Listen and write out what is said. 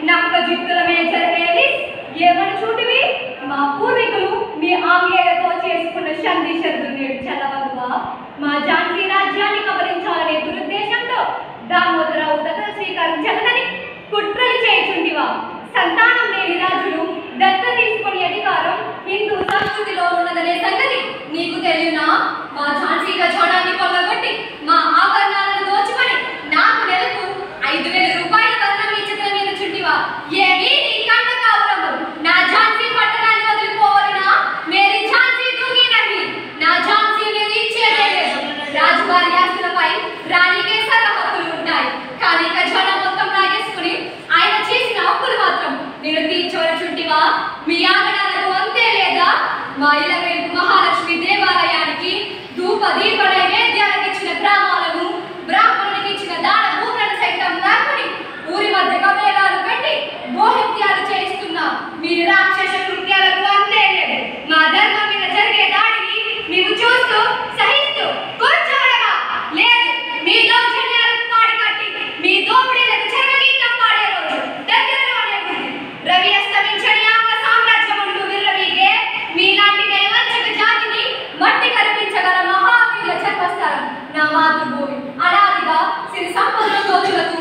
నక్క జిత్తుల మేజర్ ఏలిస్ ఏమని చూటివి మా పూర్వీకులు మీ ఆంగ్లేయులతో చేసుకున్న సంధి షరతు నేడు చల్లవదువా మా ఝాన్సీ రాజ్యాన్ని కబలించాలనే దురుద్దేశంతో దామోదరావు దత్తత స్వీకరించలదని కుట్రలు చేయుచుంటివా సంతానం లేని రాజులు దత్త తీసుకునే అధికారం హిందూ సంస్కృతిలో ఉన్నదనే సంగతి నీకు తెలియనా మా ఝాన్సీ గజాడాన్ని కొల్లగొట్టి మా ఆభరణాలను దోచుకొని నాకు నెలకు ఐదు వేల రూపాయల వర్ణం ఇచ్చతల మీద చుట్టివా ఏమీ నీ కంట కావురము నా ఝాన్సీ పట్టణాన్ని వదిలిపోవలనా మేరీ ఝాన్సీ దూంగి నహి నా ఝాన్సీ నేను ఇచ్చేదే లేదు రాజువారి ఆస్తులపై రాణికే సర్వ హక్కులు ఉంటాయి కానీ ఖజానా మొత్తం లాగేసుకుని ఆయన చేసిన అప్పులు మాత్రం నేను తీర్చవలచుంటివా మీ ఆగడాలకు అంతే లేదా మా ఇలవేల్పు మహాలక్ష్మి దేవాలయానికి ధూప దీప నైవేద్యాలకు ఇచ్చిన గ్రామాలను బ్రాహ్మణునికి ఇచ్చిన దాన భూములను సైతం లాక్కుని ఊరి మధ్య కబేలాలు పెట్టి మోహత్యాలు చేయిస్తున్న మీ రాక్షస కృత్యాలకు అంతే లేదు మా ధర్మం మీద జరిగే దాడిని నీవు చూస్తూ సహిస్తూ కూర్చోవడమా లేదు మీ దౌర్జన్యాలకు పాడి కట్టి మీ దోపిడీలకు చరమగీతం పాడే రోజు దగ్గరలోనే ఉంది రవి అస్తమించని ఆంగ్ల సామ్రాజ్యం అంటూ విర్రవీగే మీలాంటి నైవంచక జాతిని మట్టి కనిపించగల మహావీరుల జన్మస్థలం నా మాతృభూమి అనాదిగా సిరి సంపదల కోతులకు